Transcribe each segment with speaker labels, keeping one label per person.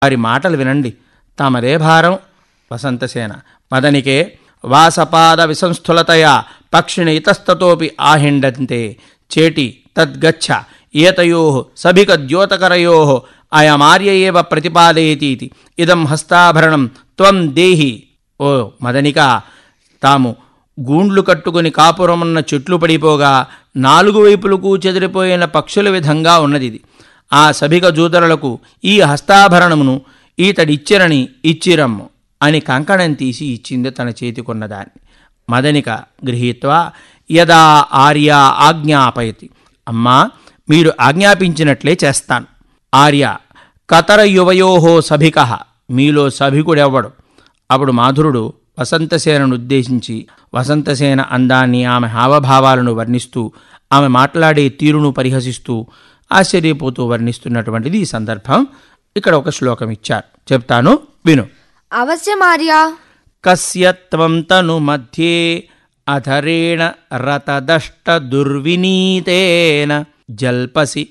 Speaker 1: వారి మాటలు వినండి తమదే భారం వసంతసేన మదనికే వాసపాద విసంస్థులతయా పక్షిణి ఇతస్తతోపి ఆహిండంతే చేటి తద్గచ్చ ఏతయో సభిక ద్యోతకరయో అయమార్య ఏవ ప్రతిపాదయతీతి ఇదం హస్తాభరణం త్వం దేహి ఓ మదనిక తాము గూండ్లు కట్టుకుని కాపురమున్న చెట్లు పడిపోగా నాలుగు వైపులకు చెదిరిపోయిన పక్షుల విధంగా ఉన్నది ఇది ఆ సభిక జూతరులకు ఈ హస్తాభరణమును ఈతడిచ్చిరని ఇచ్చిరమ్ము అని కంకణం తీసి ఇచ్చింది తన చేతికున్నదాన్ని మదనిక గృహీత్వా యదా ఆర్య ఆజ్ఞాపయతి అమ్మా మీరు ఆజ్ఞాపించినట్లే చేస్తాను ఆర్య కతర యువయోహో సభిక మీలో సభికుడెవ్వడు అప్పుడు మాధురుడు వసంతసేనను ఉద్దేశించి వసంతసేన అందాన్ని ఆమె హావభావాలను వర్ణిస్తూ ఆమె మాట్లాడే తీరును పరిహసిస్తూ ఆశ్చర్యపోతూ వర్ణిస్తున్నటువంటిది ఈ సందర్భం ఇక్కడ ఒక శ్లోకం ఇచ్చారు చెప్తాను విను
Speaker 2: అవశ్యమార్య
Speaker 1: కస్య త్వం తను మధ్యే అధరేణ రతదష్ట దుర్వినీతేన జల్పసి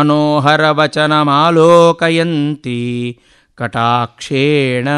Speaker 1: మనోహరవచనమాలోకయంతి కటాక్షేణ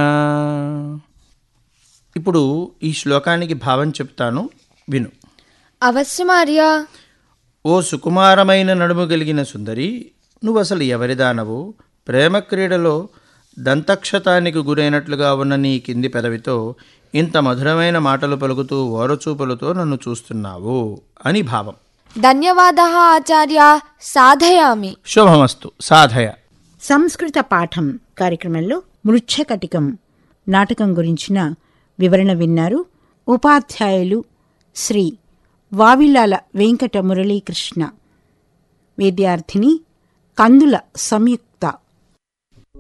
Speaker 1: ఇప్పుడు ఈ శ్లోకానికి భావం చెప్తాను విను
Speaker 2: అవశ్యమార్య
Speaker 1: ఓ సుకుమారమైన నడుము కలిగిన సుందరి నువ్వు అసలు ఎవరిదానవు ప్రేమ క్రీడలో దంతక్షతానికి గురైనట్లుగా ఉన్న నీ కింది పెదవితో ఇంత మధురమైన మాటలు పలుకుతూ ఓరచూపులతో నన్ను చూస్తున్నావు అని భావం
Speaker 2: ధన్యవాద ఆచార్య సాధయామి
Speaker 1: శుభమస్తు సాధయ
Speaker 3: సంస్కృత పాఠం కార్యక్రమంలో మృచ్ఛకటికం నాటకం గురించిన వివరణ విన్నారు ఉపాధ్యాయులు శ్రీ వావిలాల వెంకట మురళీకృష్ణ విద్యార్థిని కందుల సంయుక్త